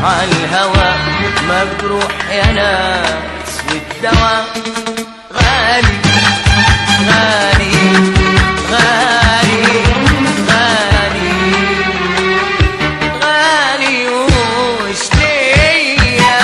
عالهوى مجروح يا ناس والدواء غالي غالي غالي غالي غالي وش ليا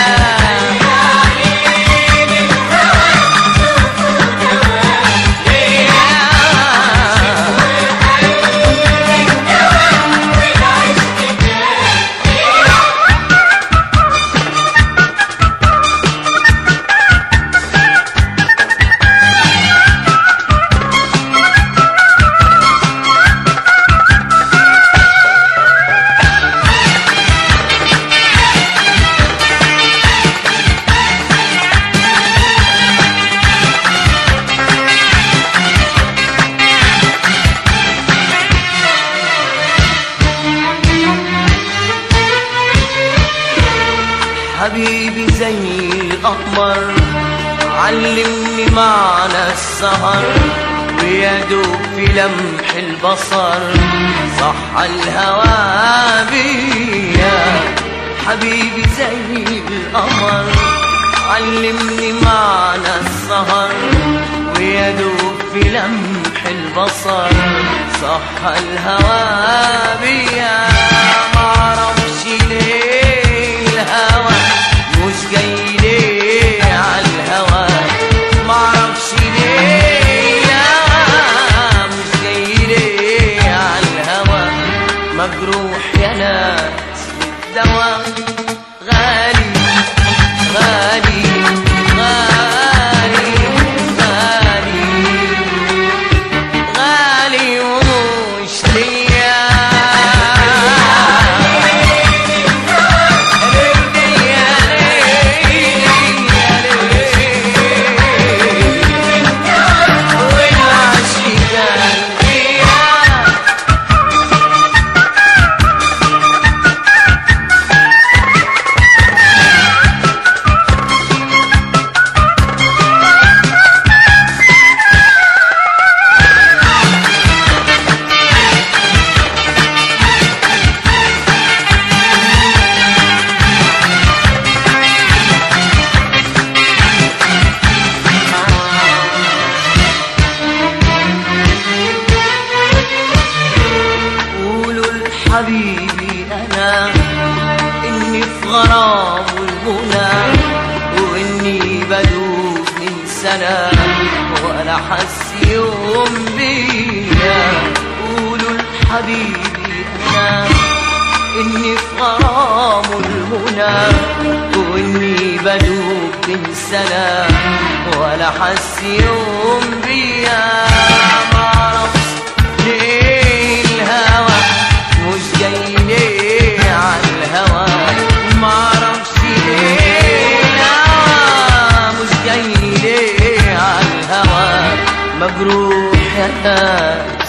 حبيبي زي القمر علمني معنى السهر ويدوب في لمح البصر صح الهوى بيا حبيبي زي القمر علمني معنى السهر ويدوب في لمح البصر صح الهوى بيا معرفش ليه الهوى مش جاي ليه عالهوى معرفش ليه الهوى مش جاي ليه عالهوى مجروح يا ناس الدواء غالي غالي غالي غالي غالي ومش ليا قولوا لحبيبي انا اني في غرام المنى واني بدوب من سنه ولا حس يوم بيا قولوا لحبيبي انا اني في غرام المنى واني بدوب من سنه ولا حس يوم بيا معرفش ليه الهوى مش جاي ليه عالهوى معرفش ليه الهوى مش جاي ليه عالهوى مجروح يا ناس